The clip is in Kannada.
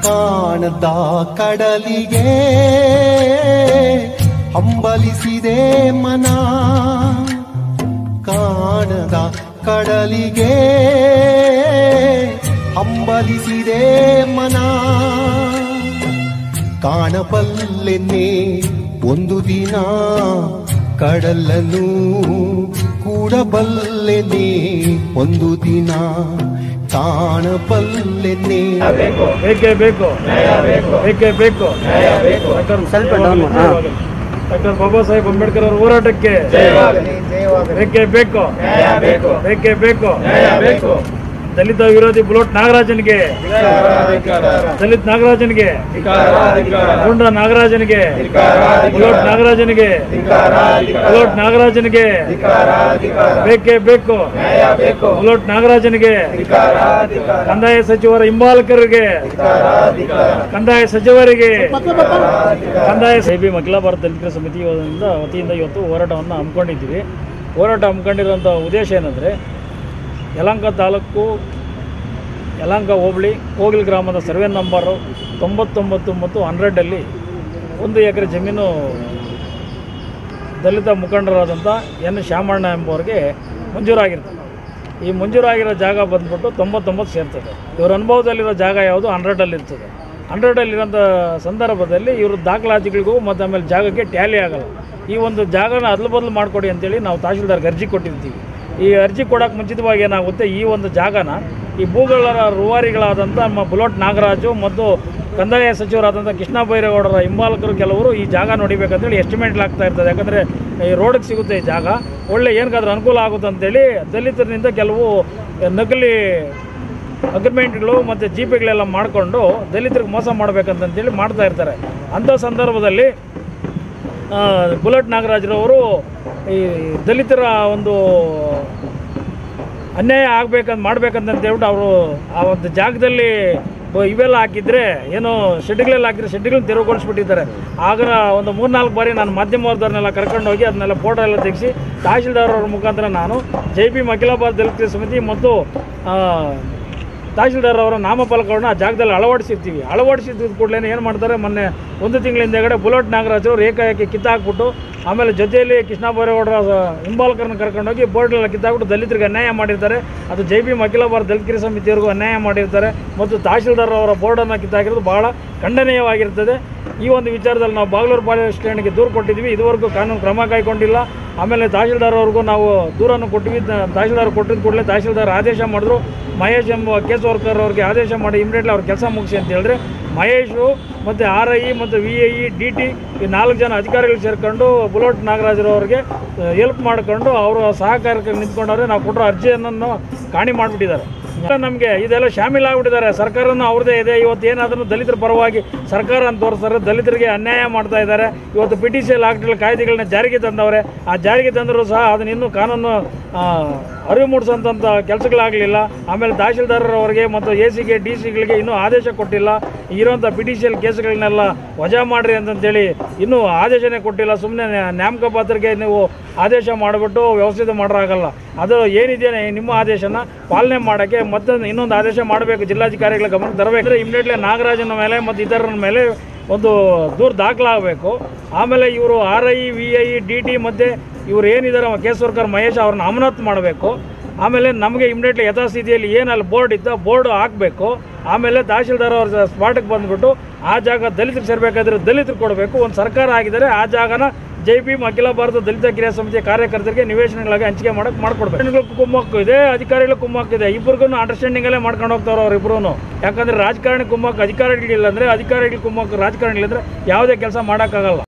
ಕಾಣದ ಕಡಲಿಗೆ ಹಂಬಲಿಸಿದೆ ಮನ ಕಾಣದ ಕಡಲಿಗೆ ಹಂಬಲಿಸಿದೆ ಮನ ಕಾಣಬಲ್ಲೆನ್ನೆ ಒಂದು ದಿನ ಕಡಲನ್ನು ಕೂಡಬಲ್ಲೆನೆ ಒಂದು ದಿನ ಕಾಣಬಲ್ಲೆನೆ ಬೇಕು ಬೇಕೇ ಬೇಕು ಬೇಕೇ ಬೇಕು ಡಾಕ್ಟರ್ ಸ್ವಲ್ಪ down ಮಾಡು. ಹಾ. ಡಾಕ್ಟರ್ ಬಾಬಾ ಸಾಹೇಬ್ ಅಂಬೇಡ್ಕರ್ ಅವರ ಹೋರಾಟಕ್ಕೆ ಬೇಕೇ ಬೇಕು ಬೇಕೇ ಬೇಕು ದಲಿತ ವಿರೋಧಿ ಬುಲೋಟ್ ನಾಗರಾಜನ್ಗೆ ದಲಿತ್ ನಾಗರಾಜನ್ಗೆ ಗುಂಡ ನಾಗರಾಜನ್ಗೆ ಬುಲೋಟ್ ನಾಗರಾಜನ್ಗೆ ಬುಲೋಟ್ ನಾಗರಾಜನ್ಗೆ ಬೇಕೇ ಬೇಕು ಬುಲೋಟ್ ನಾಗರಾಜನ್ಗೆ ಕಂದಾಯ ಸಚಿವರ ಹಿಂಬಾಲಕರಿಗೆ ಕಂದಾಯ ಸಚಿವರಿಗೆ ಕಂದಾಯ ಸೇಬಿ ಮಹಿಳಾ ಭಾರತ ದಲಿತರ ಸಮಿತಿ ವತಿಯಿಂದ ವತಿಯಿಂದ ಇವತ್ತು ಹೋರಾಟವನ್ನು ಹಮ್ಮಿಕೊಂಡಿದ್ದೀವಿ ಹೋರಾಟ ಹಮ್ಮಿಕೊಂಡಿರುವಂಥ ಉದ್ದೇಶ ಏನಂದರೆ ಯಲಹಂಕ ತಾಲೂಕು ಯಲಹಂಕ ಹೋಬಳಿ ಕೋಗಿಲ್ ಗ್ರಾಮದ ಸರ್ವೆ ನಂಬರು ತೊಂಬತ್ತೊಂಬತ್ತು ಮತ್ತು ಹಂಡ್ರೆಡಲ್ಲಿ ಒಂದು ಎಕರೆ ಜಮೀನು ದಲಿತ ಮುಖಂಡರಾದಂಥ ಎನ್ ಶ್ಯಾಮಣ್ಣ ಎಂಬುವರಿಗೆ ಮಂಜೂರಾಗಿರ್ತದೆ ಈ ಮಂಜೂರಾಗಿರೋ ಜಾಗ ಬಂದ್ಬಿಟ್ಟು ತೊಂಬತ್ತೊಂಬತ್ತು ಸೇರ್ತದೆ ಇವ್ರ ಅನುಭವದಲ್ಲಿರೋ ಜಾಗ ಯಾವುದು ಹಂಡ್ರೆಡಲ್ಲಿ ಇರ್ತದೆ ಹಂಡ್ರೆಡಲ್ಲಿರೋಂಥ ಸಂದರ್ಭದಲ್ಲಿ ಇವರು ದಾಖಲಾತಿಗಳಿಗೂ ಮತ್ತು ಆಮೇಲೆ ಜಾಗಕ್ಕೆ ಟ್ಯಾಲಿ ಆಗಲ್ಲ ಈ ಒಂದು ಜಾಗನ ಅದಲು ಬದಲು ಮಾಡಿಕೊಡಿ ಅಂತೇಳಿ ನಾವು ತಹಶೀಲ್ದಾರ್ಗೆ ಅರ್ಜಿ ಕೊಟ್ಟಿರ್ತೀವಿ ಈ ಅರ್ಜಿ ಕೊಡೋಕೆ ಮುಂಚಿತವಾಗಿ ಏನಾಗುತ್ತೆ ಈ ಒಂದು ಜಾಗನ ಈ ಭೂಗಳ ರೂವಾರಿಗಳಾದಂಥ ನಮ್ಮ ಬುಲೋಟ್ ನಾಗರಾಜು ಮತ್ತು ಕಂದಾಯ ಸಚಿವರಾದಂಥ ಕೃಷ್ಣ ಬೈರೇಗೌಡರ ಹಿಂಬಾಲಕರು ಕೆಲವರು ಈ ಜಾಗ ನೋಡಿಬೇಕಂತೇಳಿ ಎಸ್ಟಿಮೇಟ್ ಆಗ್ತಾ ಇರ್ತದೆ ಯಾಕಂದರೆ ಈ ರೋಡಿಗೆ ಸಿಗುತ್ತೆ ಈ ಜಾಗ ಒಳ್ಳೆ ಏನಕ್ಕಾದ್ರೂ ಅನುಕೂಲ ಆಗುತ್ತೆ ಅಂತೇಳಿ ದಲಿತರಿಂದ ಕೆಲವು ನಕಲಿ ಅಗ್ರಿಮೆಂಟ್ಗಳು ಮತ್ತು ಜೀಪೆಗಳೆಲ್ಲ ಮಾಡಿಕೊಂಡು ದಲಿತರಿಗೆ ಮೋಸ ಮಾಡಬೇಕಂತಂತೇಳಿ ಮಾಡ್ತಾ ಇರ್ತಾರೆ ಅಂಥ ಸಂದರ್ಭದಲ್ಲಿ ಆ, ಬುಲೆಟ್ ನಾಗರಾಜ್ರವರು ಈ ದಲಿತರ ಒಂದು ಅನ್ಯಾಯ ಆಗ್ಬೇಕಂತ ಮಾಡ್ಬೇಕಂತ ಹೇಳ್ಬಿಟ್ಟು ಅವರು ಆ ಒಂದು ಜಾಗದಲ್ಲಿ ಬ- ಇವೆಲ್ಲ ಹಾಕಿದ್ರೆ ಏನೋ ಶೆಡ್ಗಳೆಲ್ಲ ಹಾಕಿದ್ರೆ ಶೆಡ್ಗಳನ್ನ ತೆರವುಗೊಳಿಸ್ಬಿಟ್ಟಿದ್ದಾರೆ ಆಗ ಒಂದು ಮೂರ್ನಾಲ್ಕು ಬಾರಿ ನಾನು ಮಾಧ್ಯಮದವ್ರನ್ನೆಲ್ಲ ಕರ್ಕೊಂಡು ಹೋಗಿ ಅದನ್ನೆಲ್ಲ ಫೋಟೋ ಎಲ್ಲ ತೆಗೆಸಿ ತಹಶೀಲ್ದಾರ್ ಅವ್ರ ಮುಖಾಂತರ ನಾನು ಜೈ ಪಿ ಅಖಿಲಾಬಾದ್ ದಲಿತ ಸಮಿತಿ ಮತ್ತು ಆ, ತಹಶೀಲ್ದಾರ್ ಅವರ ನಾಮಫಲಕಗಳನ್ನ ಆ ಜಾಗದಲ್ಲಿ ಅಳವಡಿಸಿರ್ತೀವಿ ಅಳವಡಿಸಿದ ಕೂಡಲೇ ಏನು ಮಾಡ್ತಾರೆ ಮೊನ್ನೆ ಒಂದು ತಿಂಗಳ ಹಿಂದೆಗಡೆ ಬುಲೆಟ್ ನಾಗರಾಜ್ ಅವರು ಏಕಾಏಕಿ ಕಿತ್ತಾಕ್ಬಿಟ್ಟು ಆಮೇಲೆ ಜೊತೆಯಲ್ಲಿ ಕೃಷ್ಣ ಬೈರೇಗೌಡರ ಹಿಂಬಾಲಕರನ್ನ ಕರ್ಕೊಂಡೋಗಿ ಬೋರ್ಡ್ನೆಲ್ಲ ಕಿತ್ತಾಕ್ಬಿಟ್ಟು ದಲಿತರಿಗೆ ಅನ್ಯಾಯ ಮಾಡಿರ್ತಾರೆ ಅದು ಜೈ ಭೀಮ್ ಅಖಿಲ ಭಾರತ ದಲಿತರ ಸಮಿತಿಯವರೆಗೂ ಅನ್ಯಾಯ ಮಾಡಿರ್ತಾರೆ ಮತ್ತು ತಹಶೀಲ್ದಾರ್ ಅವರ ಬೋರ್ಡನ್ನು ಕಿತ್ತಾಕಿರೋದು ಬಹಳ ಖಂಡನೀಯವಾಗಿರ್ತದೆ ಈ ಒಂದು ವಿಚಾರದಲ್ಲಿ ನಾವು ಬಾಗಲೂರು ಪೊಲೀಸ್ ಠಾಣೆಗೆ ದೂರು ಕೊಟ್ಟಿದ್ವಿ ಇದುವರೆಗೂ ಕಾನೂನು ಕ್ರಮ ಕೈಗೊಂಡಿಲ್ಲ ಆಮೇಲೆ ತಹಶೀಲ್ದಾರ್ ಅವ್ರಿಗೂ ನಾವು ದೂರನ್ನು ಕೊಟ್ಟಿವಿ ತ- ತಹಶೀಲ್ದಾರ್ ಕೊಟ್ಟಿದ್ದ ಕೂಡಲೇ ತಹಶೀಲ್ದಾರ್ ಆದೇಶ ಮಾಡಿದ್ರು ಮಹೇಶ್ ಎಂಬ ಕೇಸ್ ವರ್ಕರ್ ಅವ್ರಿಗೆ ಆದೇಶ ಮಾಡಿ ಇಮಿಡಿಯೇಟ್ಲಿ ಅವ್ರ ಕೆಲಸ ಮುಗಿಸಿ ಅಂತ ಹೇಳಿದ್ರೆ ಮಹೇಶು ಮತ್ತು ಆರ್ ಐ ಮತ್ತು V I E D T ಈ ನಾಲ್ಕು ಜನ ಅಧಿಕಾರಿಗಳು ಸೇರ್ಕೊಂಡು ಬುಲೋಟ್ ನಾಗರಾಜರವ್ರಿಗೆ ಹೆಲ್ಪ್ ಮಾಡ್ಕೊಂಡು ಅವರ ಸಹಕಾರಕ್ಕೆ ನಿಂತ್ಕೊಂಡವ್ರೆ ನಾವು ಕೊಟ್ಟಿರೋ ಅರ್ಜಿಯನ್ನು ಕಾಣಿ ಮಾಡಿಬಿಟ್ಟಿದ್ದಾರೆ ನಮಗೆ ಇದೆಲ್ಲ ಶಾಮೀಲ್ ಆಗ್ಬಿಟ್ಟಿದ್ದಾರೆ ಸರ್ಕಾರನೂ ಅವ್ರದ್ದೇ ಇದೆ ಇವತ್ತು ಏನಾದರೂ ದಲಿತರ ಪರವಾಗಿ ಸರ್ಕಾರ ಅಂತ ತೋರಿಸ್ತಾರೆ ದಲಿತರಿಗೆ ಅನ್ಯಾಯ ಮಾಡ್ತಾ ಇದ್ದಾರೆ ಇವತ್ತು ಪಿ ಟಿ ಸಿ ಎಲ್ ಆಕ್ಟ್ರಲ್ಲಿ ಕಾಯ್ದೆಗಳನ್ನ ಜಾರಿಗೆ ತಂದವ್ರೆ ಆ ಜಾರಿಗೆ ತಂದರೂ ಸಹ ಅದನ್ನ ಇನ್ನೂ ಕಾನೂನು ಆ, ಅರಿವು ಮೂಡಿಸೋಂಥ ಕೆಲಸಗಳಾಗಲಿಲ್ಲ ಆಮೇಲೆ ತಹಶೀಲ್ದಾರರವರಿಗೆ ಮತ್ತು ಎ ಸಿಗೆ ಡಿ ಸಿಗಳಿಗೆ ಇನ್ನೂ ಆದೇಶ ಕೊಟ್ಟಿಲ್ಲ ಇರೋಂಥ ಪಿ ಟಿ ಸಿ ಎಲ್ ಕೇಸ್ಗಳನ್ನೆಲ್ಲ ವಜಾ ಮಾಡಿರಿ ಅಂತಂತೇಳಿ ಇನ್ನೂ ಆದೇಶನೇ ಕೊಟ್ಟಿಲ್ಲ ಸುಮ್ಮನೆ ನ್ಯಾಮಕ ಪಾತ್ರಕ್ಕೆ ನೀವು ಆದೇಶ ಮಾಡಿಬಿಟ್ಟು ವ್ಯವಸ್ಥಿತ ಮಾಡೋಕ್ಕಾಗಲ್ಲ ಅದು ಏನಿದೆ ನಿಮ್ಮ ಆದೇಶನ ಪಾಲನೆ ಮಾಡೋಕ್ಕೆ ಮತ್ತೊಂದು ಇನ್ನೊಂದು ಆದೇಶ ಮಾಡಬೇಕು ಜಿಲ್ಲಾಧಿಕಾರಿಗಳ ಗಮನಕ್ಕೆ ತರಬೇಕು ಇಮಿಡಿಯೇಟ್ಲಿ ನಾಗರಾಜನ ಮೇಲೆ ಮತ್ತು ಇತರರ ಮೇಲೆ ಒಂದು ದೂರು ದಾಖಲಾಗಬೇಕು ಆಮೇಲೆ ಇವರು R I V I D T ಮತ್ತು ಇವ್ರು ಏನಿದ್ದಾರೆ ಕೇಸ್ ವರ್ಕರ್ ಮಹೇಶ್ ಅವ್ರನ್ನ ಅಮಾನತ್ ಮಾಡಬೇಕು ಆಮೇಲೆ ನಮಗೆ ಇಮಿಡಿಯೇಟ್ಲಿ ಯಥಾಸ್ಥಿತಿಯಲ್ಲಿ ಏನು ಅಲ್ಲಿ ಬೋರ್ಡ್ ಇತ್ತು ಬೋರ್ಡ್ ಹಾಕಬೇಕು ಆಮೇಲೆ ತಹಶೀಲ್ದಾರ್ ಅವ್ರ ಸ್ಪಾಟಿಗೆ ಬಂದ್ಬಿಟ್ಟು ಆ ಜಾಗ ದಲಿತರಿಗೆ ಸೇರಬೇಕಾದ್ರೆ ದಲಿತರು ಕೊಡಬೇಕು ಒಂದು ಸರ್ಕಾರ ಆಗಿದ್ದಾರೆ ಆ ಜಾಗನ ಜೈ ಭೀಮ್ ಅಖಿಲ ಭಾರತ ದಲಿತ ಕ್ರಿಯಾ ಸಮಿತಿಯ ಕಾರ್ಯಕರ್ತರಿಗೆ ನಿವೇಶನಗಳಾಗಿ ಹಂಚಿಕೆ ಮಾಡಕ್ಕೆ ಮಾಡ್ಕೊಡ್ಬೇಕು ಕುಮ್ಮಕ್ಕು ಇದೆ ಅಧಿಕಾರಿಗಳು ಕುಮ್ಮಕ್ಕು ಇದೆ ಇಬ್ಬರಿಗೂ ಅಂಡರ್ಸ್ಟ್ಯಾಂಡಿಂಗಲ್ಲೇ ಮಾಡ್ಕೊಂಡು ಹೋಗ್ತಾವ್ರು ಅವ್ರಿಬ್ರು ಯಾಕಂದ್ರೆ ರಾಜಕಾರಣಿ ಕುಮ್ಮಕ್ಕು ಅಧಿಕಾರಿಗಳಿಲ್ಲ ಅಂದರೆ ಅಧಿಕಾರಿಗಳು ಕುಮ್ಮಕ್ಕು ರಾಜಕಾರಣಿಗಳಿದ್ರೆ ಯಾವುದೇ ಕೆಲಸ ಮಾಡೋಕ್ಕಾಗಲ್ಲ